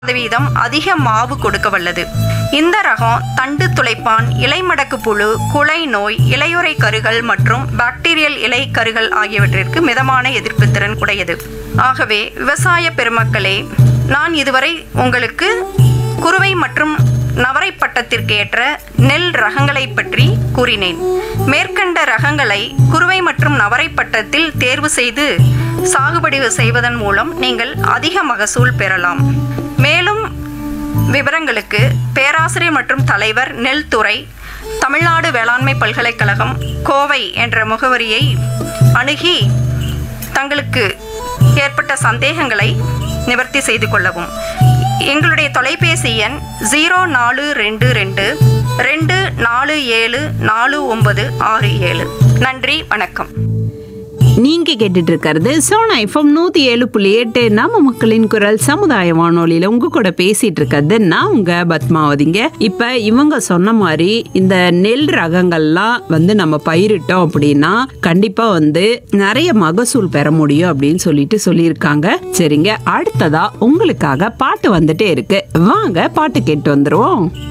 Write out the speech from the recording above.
சதவீதம் அதிக மாவு கொடுக்க வல்லது இந்த ரகம் தண்டு துளைப்பான் இலைமடக்கு புழு குலை நோய் இலையுறை கருகள் மற்றும் பாக்டீரியல் இலை கருகள் ஆகியவற்றிற்கு மிதமான எதிர்ப்பு திறன் உடையது ஆகவே விவசாய பெருமக்களே நான் இதுவரை உங்களுக்கு குறுவை மற்றும் நவரை பட்டத்திற்கு ஏற்ற நெல் ரகங்களை பற்றி கூறினேன் மேற்கண்ட ரகங்களை குறுவை மற்றும் நவரை பட்டத்தில் தேர்வு செய்து சாகுபடி செய்வதன் மூலம் நீங்கள் அதிக மகசூல் பெறலாம் மேலும் விவரங்களுக்கு பேராசிரியர் மற்றும் தலைவர் நெல் துறை தமிழ்நாடு வேளாண்மை பல்கலைக்கழகம் கோவை என்ற முகவரியை அணுகி தங்களுக்கு ஏற்பட்ட சந்தேகங்களை நிவர்த்தி செய்து கொள்ளவும் எங்களுடைய தொலைபேசி எண் ஜீரோ நாலு ரெண்டு ரெண்டு ரெண்டு நாலு ஏழு நாலு ஒன்பது ஆறு ஏழு நன்றி வணக்கம் நீங்க கேட்டுட்டு இருக்கிறது சோனா எஃப்எம் நூத்தி ஏழு புள்ளி எட்டு நம்ம மக்களின் குரல் சமுதாய வானொலியில உங்க கூட பேசிட்டு இருக்கிறது நான் உங்க பத்மாவதிங்க இப்ப இவங்க சொன்ன மாதிரி இந்த நெல் ரகங்கள்லாம் வந்து நம்ம பயிரிட்டோம் அப்படின்னா கண்டிப்பா வந்து நிறைய மகசூல் பெற முடியும் அப்படின்னு சொல்லிட்டு சொல்லியிருக்காங்க சரிங்க அடுத்ததா உங்களுக்காக பாட்டு வந்துட்டே இருக்கு வாங்க பாட்டு கேட்டு வந்துருவோம்